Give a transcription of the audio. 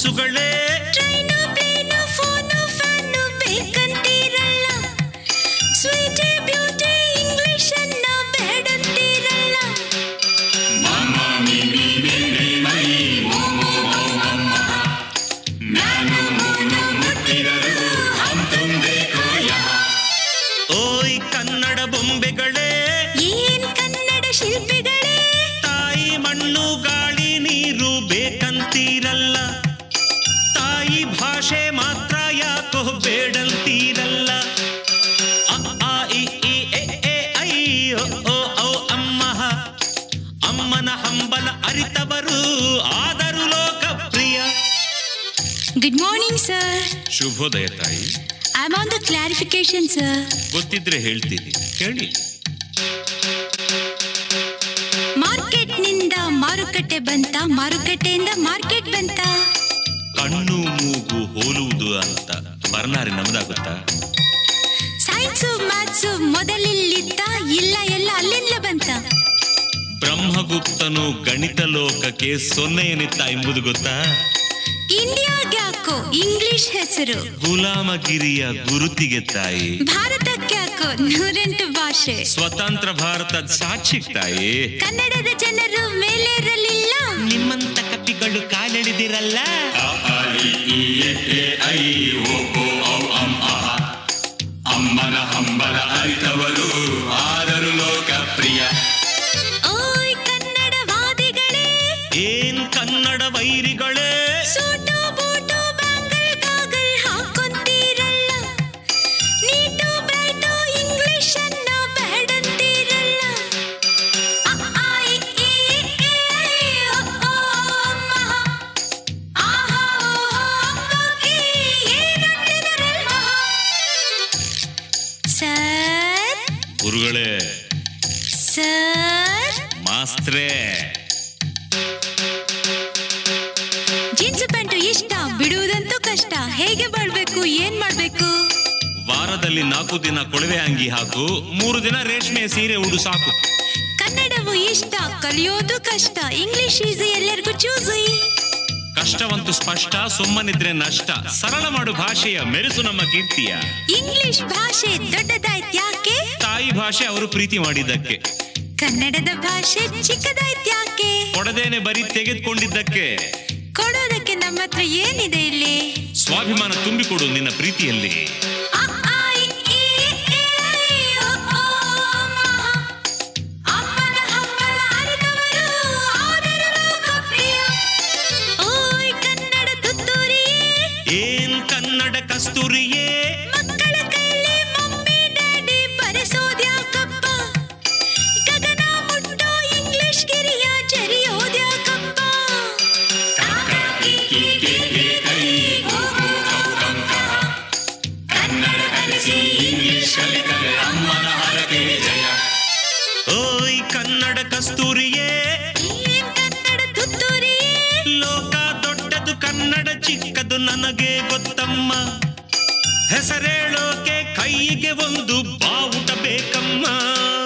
ಕೂಸುಗಳೇ train plane phone fan ಬೇಕಂತೀರಲ್ಲ sweety beauty English ಅನ್ನ ಬೇಡಂತೀರಲ್ಲ ಓಯ್ ಕನ್ನಡ ಬೊಂಬೆಗಳೇ ಏನ್ ಕನ್ನಡ ಶಿಲ್ಪಿಗಳೇ ತಾಯಿ ಮಣ್ಣು ಗಾಳಿ ನೀರು ಬೇಕಂತೀರಲ್ಲ ತಾಯಿ ಭಾಷೆ ಮಾತ್ರ ಯಾಕೋ ಬೇಡಂತೀರಲ್ಲ ಅ, ಆ, ಇ, ಈ, ಎ, ಎ, ಐ, ಒ, ಓ, ಔ, ಅಮ್ಮ ಅಮ್ಮನ ಹಂಬಲ ಅರಿತವರು ಆದರೂ ಲೋಕಪ್ರಿಯ ಗುಡ್ ಮಾರ್ನಿಂಗ್ ಸರ್ ಶುಭೋದಯ ತಾಯಿ I am on the clarification sir ಗೊತ್ತಿದ್ರೆ ಹೇಳ್ತೀನಿ ಹೇಳಿ ಮಾರ್ಕೆಟ್ನಿಂದ ಮಾರುಕಟ್ಟೆ ಬಂತ ಮಾರುಕಟ್ಟೆಯಿಂದ ಮಾರ್ಕೆಟ್ ಬಂತ ಕಣ್ಣು ಮೂಗು ಹೋಲುವುದು ಅಂತ ಬರ್ನಾರಿ ನಮ್ದಾಗುತ್ತಾ ಸೈನ್ಸು ಮ್ಯಾಥ್ಸು ಮೊದಲಿಲ್ಲಿದ್ದ ಇಲ್ಲ ಎಲ್ಲ ಅಲ್ಲಿಂದ ಬಂತ ಬ್ರಹ್ಮಗುಪ್ತನು ಗಣಿತ ಲೋಕಕ್ಕೆ ಸೊನ್ನೆ ಏನಿತ್ತ ಎಂಬುದು ಗೊತ್ತಾ ಇಂಡಿಯಾಗೆ ಯಾಕೋ ಇಂಗ್ಲಿಷ್ ಹೆಸರು ಗುಲಾಮಗಿರಿಯ ಗುರುತಿಗೆ ತಾಯಿ ಭಾರತಕ್ಕೆ ಯಾಕೋ ನೂರೆಂಟು ಭಾಷೆ ಸ್ವತಂತ್ರ ಭಾರತದ ಸಾಕ್ಷಿ ತಾಯಿ ಕನ್ನಡದ ಜನರು ಮೇಲೇರಲಿಲ್ಲ ನಿಮ್ಮಂತ ಕಪಿಗಳು ಕಾಲೆಳೆದಿರಲ್ಲ ಅಮ್ಮನ ಹಂಬಲ ಅರಿತವರು ಆದರೂ ಲೋಕಪ್ರಿಯ ಓಯ್ ಕನ್ನಡವಾದಿಗಳೇ ಏನ್ ಕನ್ನಡ ವೈರಿಗಳೇ ಸೂಟು ಬೂಟು ಬ್ಯಾಂಗಲ್ ಗಾಗಲ್ ಹಾಕೊಂತೀರಲ್ಲ ನೀಟು ಬ್ರೈಟು ಇಂಗ್ಲಿಷ್ ಅನ್ನ ಬೇಡಂತೀರಲ್ಲ ಅ, ಆ, ಇ, ಈ, ಎ, ಐ, ಒ, ಓ, ಅಮ್ಮ. ಆಹಾ, ಓಹೋ, ಅಮ್ಮಕ್ಕಿ, ಏನಂತಿದರಲ್ಲ? ಸರ್ ಗುರುಗಳೇ ಸರ್ ಮಾಸ್ತ್ರೇ ಜೀನ್ಸ್ ಪ್ಯಾಂಟು ಇಷ್ಟ ಬಿಡುವುದಂತೂ ಕಷ್ಟ ಹೇಗೆ ಬಾಳ್ಬೇಕು ಏನ್ ಮಾಡ್ಬೇಕು ವಾರದಲ್ಲಿ ನಾಲ್ಕು ದಿನ ಕೊಳವೆ ಅಂಗಿ ಹಾಕು ಮೂರು ದಿನ ರೇಷ್ಮೆ ಸೀರೆ ಉಡು ಸಾಕು ಕನ್ನಡವು ಇಷ್ಟ ಕಲಿಯೋದು ಕಷ್ಟ ಇಂಗ್ಲಿಷ್ ಈಸಿ ಎಲ್ಲರಿಗೂ ಚೂಸಿ ಕಷ್ಟವಂತೂ ಸ್ಪಷ್ಟ ಸುಮ್ಮನಿದ್ರೆ ನಷ್ಟ ಸರಳ ಮಾಡು ಭಾಷೆಯ ಮೆರೆಸು ನಮ್ಮ ಕೀರ್ತಿಯ ಇಂಗ್ಲಿಷ್ ಭಾಷೆ ದೊಡ್ಡದಾಯ್ತು ಯಾಕೆ ತಾಯಿ ಭಾಷೆ ಅವರು ಪ್ರೀತಿ ಮಾಡಿದ್ದಕ್ಕೆ ಕನ್ನಡದ ಭಾಷೆ ಚಿಕ್ಕದಾಯ್ತು ಯಾಕೆ ಕೊಡದೇನೆ ಬರೀ ತೆಗೆದುಕೊಂಡಿದ್ದಕ್ಕೆ ಕೊಡೋದಕ್ಕೆ ನಮ್ಮ ಹತ್ರ ಏನಿದೆ ಇಲ್ಲಿ ಸ್ವಾಭಿಮಾನ ತುಂಬಿಕೊಡು ನಿನ್ನ ಪ್ರೀತಿಯಲ್ಲಿ ಅ, ಆ, ಇ, ಈ, ಎ, ಐ, ಒ, ಓ, ಅಮ್ಮ. ಅಮ್ಮನ ಹಂಬಲ ಅರಿತವರು ಆದರೂ ಲೋಕಪ್ರಿಯ. ಓಯ್ ಕನ್ನಡ ತುತ್ತೂರಿಯೇ ಏನ್ ಕನ್ನಡ ಕಸ್ತೂರಿಯೇ ಮಕ್ಕಳ ಕೈಲಿ ಮಮ್ಮಿ ಡ್ಯಾಡಿ ಬರೆಸೋದ್ಯಾಕಪ್ಪ ಗಗನ ಮುಟ್ಟೋ ಇಂಗ್ಲಿಷ್ ಗಿರಿಯ ಜರಿಯೋದ್ಯಾಕಪ್ಪ ಇಂಗ್ಲಿಷ್ ಕಲಿತರೆ ಅಮ್ಮನ ಹರಕೆ ಜಯ ಓಯ್ ಕನ್ನಡ ಕಸ್ತೂರಿಯೇ ಏನ್ ಕನ್ನಡ ತುತ್ತೂರಿಯೇ ಲೋಕ ದೊಡ್ಡದು ಕನ್ನಡ ಚಿಕ್ಕದು ನನಗೆ ಗೊತ್ತಮ್ಮ ಹೆಸರೇಳೋಕೆ ಕೈಗೆ ಒಂದು ಬಾವುಟ ಬೇಕಮ್ಮ